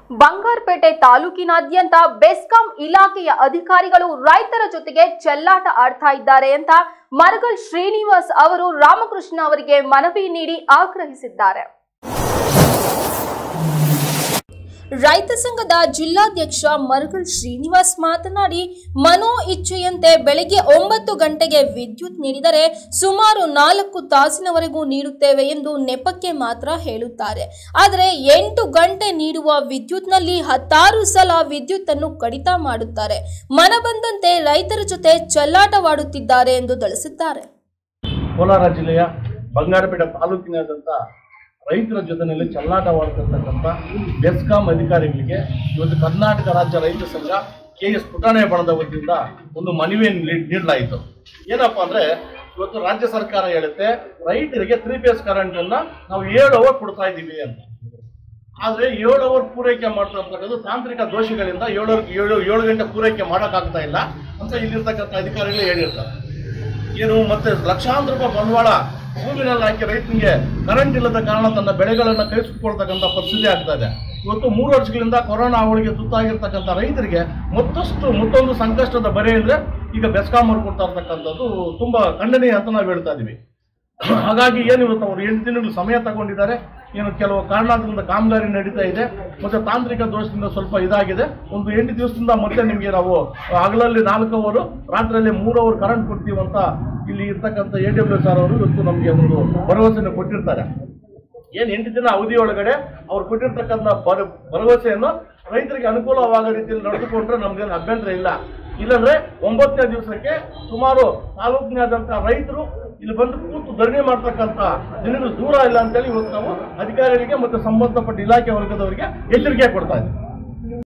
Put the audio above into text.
ಬಂಗಾರಪೇಟೆ ತಾಲೂಕಿನಾದ್ಯಂತ ಬೆಸ್ಕಾಂ ಇಲಾಖೆಯ ಅಧಿಕಾರಿಗಳು ರೈತರ ಜೊತೆಗೆ ಚೆಲ್ಲಾಟ ಆಡ್ತಾ ಇದ್ದಾರೆ ಅಂತ ಮರಗಲ್ ಶ್ರೀನಿವಾಸ್ ಅವರು ರಾಮಕೃಷ್ಣ ಅವರಿಗೆ ಮನವಿ ನೀಡಿ ಆಗ್ರಹಿಸಿದ್ದಾರೆ ರೈತ ಸಂಘದ ಜಿಲ್ಲಾಧ್ಯಕ್ಷ ಮರಗಲ್ ಶ್ರೀನಿವಾಸ್ ಮಾತನಾಡಿ ಮನೋ ಇಚ್ಛೆಯಂತೆ ಬೆಳಗ್ಗೆ ಒಂಬತ್ತು ಗಂಟೆಗೆ ವಿದ್ಯುತ್ ನೀಡಿದರೆ ಸುಮಾರು ನಾಲ್ಕು ತಾಸಿನವರೆಗೂ ನೀಡುತ್ತೇವೆ ಎಂದು ನೆಪಕ್ಕೆ ಮಾತ್ರ ಹೇಳುತ್ತಾರೆ ಆದರೆ ಎಂಟು ಗಂಟೆ ನೀಡುವ ವಿದ್ಯುತ್ನಲ್ಲಿ ಹತ್ತಾರು ಸಲ ವಿದ್ಯುತ್ ಅನ್ನು ಕಡಿತ ಮಾಡುತ್ತಾರೆ ಮನ ಬಂದಂತೆ ರೈತರ ಜೊತೆ ಚೆಲ್ಲಾಟವಾಡುತ್ತಿದ್ದಾರೆ ಎಂದು ತಿಳಿಸಿದ್ದಾರೆ ಕೋಲಾರ ಜಿಲ್ಲೆಯ ಬಂಗಾರಪೇಟೆ ತಾಲೂಕಿನಾದ್ಯಂತ ರೈತರ ಜೊತೆಯಲ್ಲಿ ಚೆಲ್ಲಾಟವಾಡ್ತಿರ್ತಕ್ಕಂಥ ಬೆಸ್ಕಾಂ ಅಧಿಕಾರಿಗಳಿಗೆ ಇವತ್ತು ಕರ್ನಾಟಕ ರಾಜ್ಯ ರೈತ ಸಂಘ ಕೆ ಎಸ್ ಪುಟಾಣೆ ಬಣದ ವತಿಯಿಂದ ಒಂದು ಮನವಿಯನ್ನು ನೀಡ್- ನೀಡಲಾಯಿತು ಏನಪ್ಪ ಅಂದ್ರೆ ಇವತ್ತು ರಾಜ್ಯ ಸರ್ಕಾರ ಹೇಳುತ್ತೆ ರೈತರಿಗೆ ತ್ರೀ ಫೇಸ್ ಕರೆಂಟ್ ಅನ್ನ ನಾವು ಏಳು ಅವರ್ ಕೊಡ್ತಾ ಇದ್ದೀವಿ ಅಂತ ಆದ್ರೆ ಏಳು ಅವರ್ ಪೂರೈಕೆ ಮಾಡ್ತಾ ಇರ್ತಕ್ಕಂಥ ತಾಂತ್ರಿಕ ದೋಷಗಳಿಂದ ಏಳು ಏಳು ಏಳು ಗಂಟೆ ಪೂರೈಕೆ ಮಾಡೋಕ್ಕಾಗ್ತಾ ಇಲ್ಲ ಅಂತ ಇಲ್ಲಿರ್ತಕ್ಕಂಥ ಅಧಿಕಾರಿಗಳು ಹೇಳಿರ್ತಾರೆ ಏನು ಮತ್ತೆ ಲಕ್ಷಾಂತರ ರೂಪಾಯಿ ಬಂಡವಾಳ ಭೂಮಿನಲ್ಲಿ ಹಾಕಿ ರೈತನಿಗೆ ಕರೆಂಟ್ ಇಲ್ಲದ ಕಾರಣ ತನ್ನ ಬೆಳೆಗಳನ್ನು ಕೈಸಿಕೊಳ್ತಕ್ಕಂಥ ಪರಿಸ್ಥಿತಿ ಆಗ್ತಾ ಇದೆ ಇವತ್ತು ಮೂರು ವರ್ಷಗಳಿಂದ ಕೊರೋನಾ ಅವಳಿಗೆ ತುತ್ತಾಗಿರ್ತಕ್ಕಂಥ ರೈತರಿಗೆ ಮತ್ತಷ್ಟು ಮತ್ತೊಂದು ಸಂಕಷ್ಟದ ಬರೆ ಅಂದ್ರೆ ಈಗ ಬೆಸ್ಕಾಂ ಅವ್ರು ಕೊಡ್ತಾ ಇರ್ತಕ್ಕಂಥದ್ದು ತುಂಬಾ ಖಂಡನೀಯ ಅಂತ ನಾವು ಹೇಳ್ತಾ ಇದೀವಿ ಹಾಗಾಗಿ ಏನು ಇವತ್ತು ಅವರು ಎಂಟು ದಿನಗಳು ಸಮಯ ತಗೊಂಡಿದ್ದಾರೆ ಏನು ಕೆಲವು ಕಾರಣಾಂತರದಿಂದ ಕಾಮಗಾರಿ ನಡೀತಾ ಇದೆ ಮತ್ತೆ ತಾಂತ್ರಿಕ ದೋಷದಿಂದ ಸ್ವಲ್ಪ ಇದಾಗಿದೆ ಒಂದು ಎಂಟು ದಿವಸದಿಂದ ಮತ್ತೆ ನಿಮಗೆ ನಾವು ಹಗಲಲ್ಲಿ ನಾಲ್ಕು ಅವರು ರಾತ್ರಿಯಲ್ಲಿ ಮೂರು ಅವರ್ ಕರೆಂಟ್ ಕೊಡ್ತೀವಿ ಅಂತ ಇಲ್ಲಿ ಇರ್ತಕ್ಕಂಥ ಎ ಡಬ್ಲ್ಯೂ ಆರ್ ಅವರು ಇವತ್ತು ನಮಗೆ ಒಂದು ಭರವಸೆಯನ್ನು ಕೊಟ್ಟಿರ್ತಾರೆ ಏನು ಎಂಟು ದಿನ ಅವಧಿ ಒಳಗಡೆ ಅವ್ರು ಕೊಟ್ಟಿರ್ತಕ್ಕಂಥ ಭರ ಭರವಸೆಯನ್ನು ರೈತರಿಗೆ ಅನುಕೂಲವಾಗೋ ರೀತಿಯಲ್ಲಿ ನಡೆದುಕೊಂಡ್ರೆ ನಮ್ಗೇನು ಅಭ್ಯಂತರ ಇಲ್ಲ ಇಲ್ಲಾಂದ್ರೆ ಒಂಬತ್ತನೇ ದಿವಸಕ್ಕೆ ಸುಮಾರು ತಾಲೂಕಿನಾದಂಥ ರೈತರು ಇಲ್ಲಿ ಬಂದು ಕೂತು ಧರಣಿ ಮಾಡ್ತಕ್ಕಂಥ ದಿನಗಳು ದೂರ ಇಲ್ಲ ಅಂತೇಳಿ ಇವತ್ತು ನಾವು ಅಧಿಕಾರಿಗಳಿಗೆ ಮತ್ತು ಸಂಬಂಧಪಟ್ಟ ಇಲಾಖೆ ವರ್ಗದವರಿಗೆ ಎಚ್ಚರಿಕೆ ಕೊಡ್ತಾ ಇದ್ದೀವಿ